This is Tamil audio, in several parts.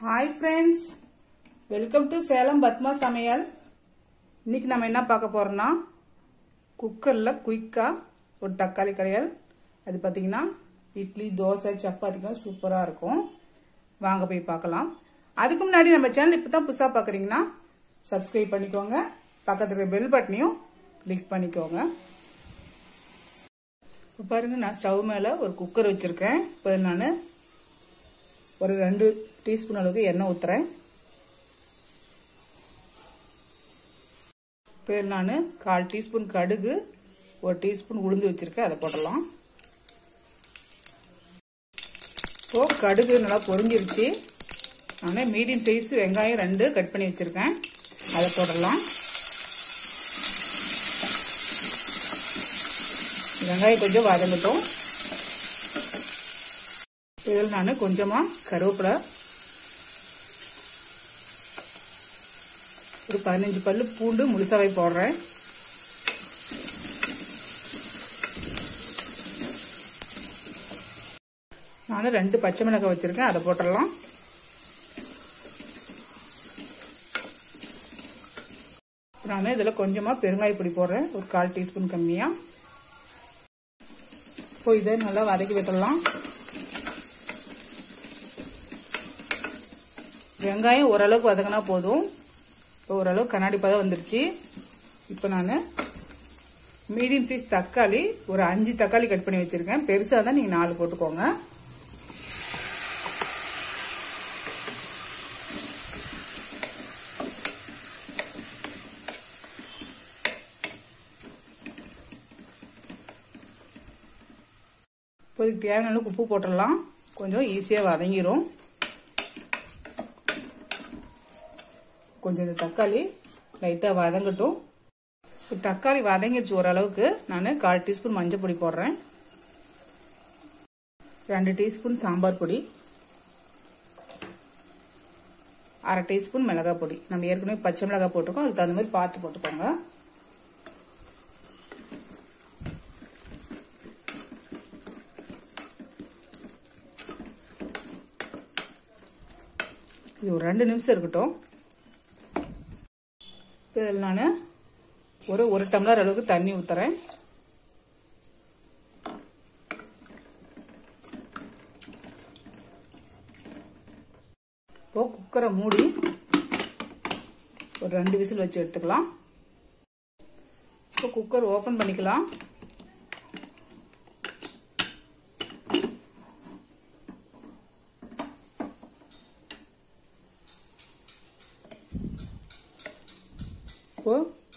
hi friends welcome to Salem Padma சமையல் இன்னைக்கு நம்ம என்ன பார்க்க போறோம்னா குக்கரில் குயிக்காக ஒரு தக்காளி கடையல் அது பார்த்தீங்கன்னா இட்லி தோசை சப்பாத்திக்கும் சூப்பராக இருக்கும் வாங்க போய் பார்க்கலாம் அதுக்கு முன்னாடி நம்ம சேனல் இப்போ தான் புதுசாக பார்க்குறீங்கன்னா சப்ஸ்கிரைப் பண்ணிக்கோங்க பக்கத்துல இருக்க பெல் பட்டனையும் கிளிக் பண்ணிக்கோங்க இப்போ பாருங்க நான் ஸ்டவ் மேலே ஒரு குக்கர் வச்சுருக்கேன் இப்போ நான் ஒரு ரெண்டு டீஸ்பூன் அளவுக்கு எண்ணெய் ஊற்றுறேன் இப்போ நான் கால் டீஸ்பூன் கடுகு ஒரு டீஸ்பூன் உளுந்து வச்சுருக்கேன் அதை போடலாம் இப்போ கடுகு நல்லா பொரிஞ்சிருச்சு நான் மீடியம் சைஸ் வெங்காயம் ரெண்டு கட் பண்ணி வச்சுருக்கேன் அதை போடலாம் வெங்காயம் கொஞ்சம் வதங்கட்டும் இதில் நான் கொஞ்சமாக கருவேப்பிலை ஒரு பதினஞ்சு பல்லு பூண்டு முழுசாவை போடுறேன் நான் ரெண்டு பச்சை மிளகாய் வச்சுருக்கேன் அதை போட்டுடலாம் நான் இதில் கொஞ்சமாக பெருங்காய பொடி போடுறேன் ஒரு கால் டீஸ்பூன் கம்மியாக இப்போ இதை நல்லா வதக்கி விட்டுடலாம் வெங்காயம் ஓரளவுக்கு வதங்கினா போதும் இப்போ ஓரளவுக்கு கண்ணாடி பதம் வந்துருச்சு இப்போ நான் மீடியம் சைஸ் தக்காளி ஒரு அஞ்சு தக்காளி கட் பண்ணி வச்சுருக்கேன் பெருசாக தான் நீங்கள் நாலு போட்டுக்கோங்க இப்போ இதுக்கு தேவையான அளவுக்கு உப்பு போட்டுடலாம் கொஞ்சம் ஈஸியாக வதங்கிரும் கொஞ்சம் இந்த தக்காளி லைட்டாக வதங்கட்டும் இப்போ தக்காளி வதங்கிடுச்சு ஓரளவுக்கு நான் கால் டீஸ்பூன் மஞ்சள் பொடி போடுறேன் ரெண்டு டீஸ்பூன் சாம்பார் பொடி அரை டீஸ்பூன் மிளகாய் பொடி நம்ம ஏற்கனவே பச்சை மிளகாய் போட்டிருக்கோம் அதுக்கு தகுந்த மாதிரி பார்த்து போட்டுக்கோங்க இது ஒரு ரெண்டு நிமிஷம் இருக்கட்டும் இதில் நான் ஒரு ஒரு டம்ளர் அளவுக்கு தண்ணி ஊற்றுறேன் இப்போ குக்கரை மூடி ஒரு ரெண்டு விசில் வச்சு எடுத்துக்கலாம் இப்போ குக்கர் ஓப்பன் பண்ணிக்கலாம் இப்போ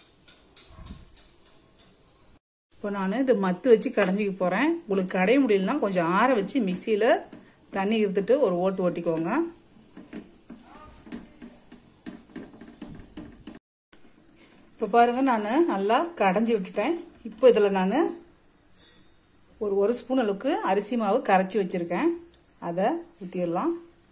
இப்போ நான் இது மத்து வச்சு கடைஞ்சிக்க போகிறேன் உங்களுக்கு கடைய முடியலன்னா கொஞ்சம் ஆற வச்சு மிக்சியில் தண்ணி இருந்துட்டு ஒரு ஓட்டு ஓட்டிக்கோங்க இப்போ பாருங்க நான் நல்லா கடைஞ்சி விட்டுட்டேன் இப்போ இதில் நான் ஒரு ஒரு ஸ்பூன் அளவுக்கு அரிசி மாவு கரைச்சி வச்சுருக்கேன் அதை ஊற்றிடலாம்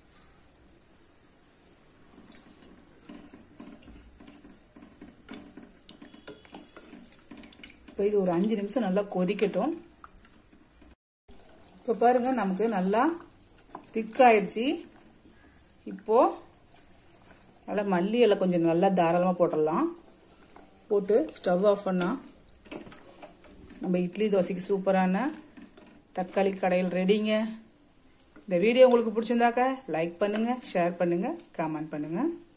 இப்போ இது ஒரு அஞ்சு நிமிஷம் நல்லா கொதிக்கட்டும் இப்போ பாருங்க நமக்கு நல்லா திக்காயிருச்சு இப்போ நல்லா மல்லி இலை கொஞ்சம் நல்லா தாராளமாக போட்டுடலாம் போட்டு ஸ்டவ் ஆஃப் பண்ணால் நம்ம இட்லி தோசைக்கு சூப்பரான தக்காளி கடையில் ரெடிங்க இந்த வீடியோ உங்களுக்கு பிடிச்சிருந்தாக்க லைக் பண்ணுங்கள் ஷேர் பண்ணுங்கள் கமெண்ட் பண்ணுங்கள்